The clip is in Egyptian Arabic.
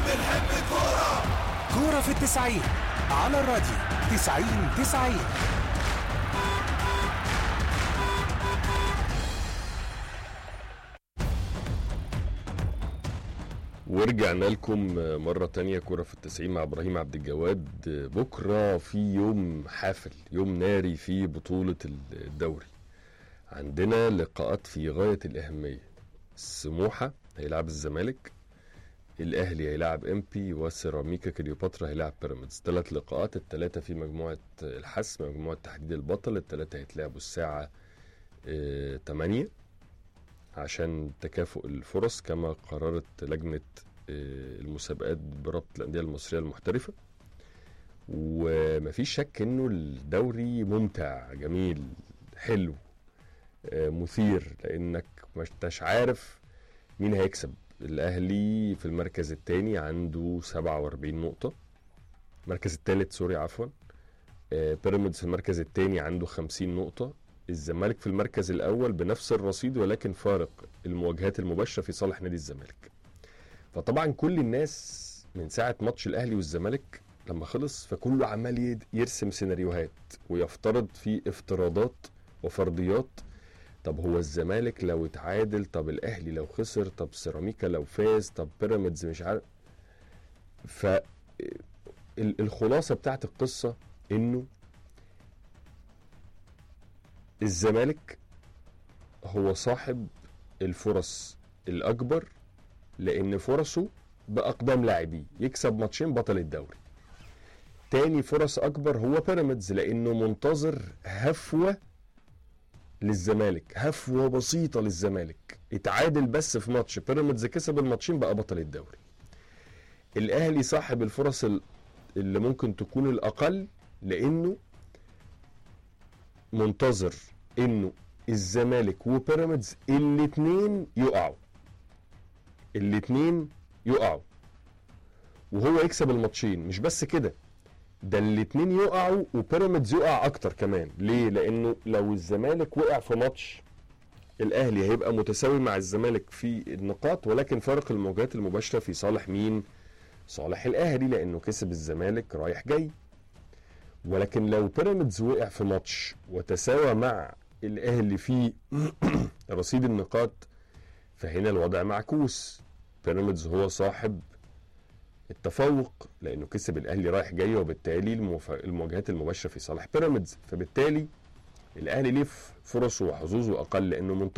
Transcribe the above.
بنحب الكورة كورة في التسعين على الراديو تسعين تسعين ورجعنا لكم مرة تانية كرة في التسعين مع إبراهيم عبد الجواد بكرة في يوم حافل يوم ناري في بطولة الدوري عندنا لقاءات في غاية الأهمية سموحة هيلعب الزمالك الأهلي هيلعب إمبي وسيراميكا كليوباترا هيلعب بيراميدز ثلاث لقاءات الثلاثة في مجموعة الحسم مجموعة تحديد البطل الثلاثة هيتلعبوا الساعة 8 عشان تكافؤ الفرص كما قررت لجنة آه، المسابقات بربط الأندية المصرية المحترفة ومفيش شك انه الدوري ممتع جميل حلو آه، مثير لانك مش انتش عارف مين هيكسب الاهلي في المركز الثاني عنده 47 نقطة المركز الثالث سوري عفوا آه، بيراميدز في المركز الثاني عنده 50 نقطة الزمالك في المركز الاول بنفس الرصيد ولكن فارق المواجهات المباشره في صالح نادي الزمالك فطبعا كل الناس من ساعه ماتش الاهلي والزمالك لما خلص فكله عمال يد- يرسم سيناريوهات ويفترض في افتراضات وفرضيات طب هو الزمالك لو اتعادل طب الاهلي لو خسر طب سيراميكا لو فاز طب بيراميدز مش عارف ف ال- الخلاصه بتاعت القصه انه الزمالك هو صاحب الفرص الأكبر لأن فرصه بأقدام لاعبيه يكسب ماتشين بطل الدوري تاني فرص أكبر هو بيراميدز لأنه منتظر هفوة للزمالك هفوة بسيطة للزمالك اتعادل بس في ماتش بيراميدز كسب الماتشين بقى بطل الدوري الأهلي صاحب الفرص ال- اللي ممكن تكون الأقل لأنه منتظر انه الزمالك وبيراميدز الاتنين يقعوا الاتنين يقعوا وهو يكسب الماتشين مش بس كده ده الاتنين يقعوا وبيراميدز يقع اكتر كمان ليه لانه لو الزمالك وقع في ماتش الاهلي هيبقى متساوي مع الزمالك في النقاط ولكن فرق المواجهات المباشره في صالح مين صالح الاهلي لانه كسب الزمالك رايح جاي ولكن لو بيراميدز وقع في ماتش وتساوى مع الاهلي في رصيد النقاط فهنا الوضع معكوس بيراميدز هو صاحب التفوق لانه كسب الاهلي رايح جاي وبالتالي المف- المواجهات المباشره في صالح بيراميدز فبالتالي الاهلي ليه فرصه وحظوظه اقل لانه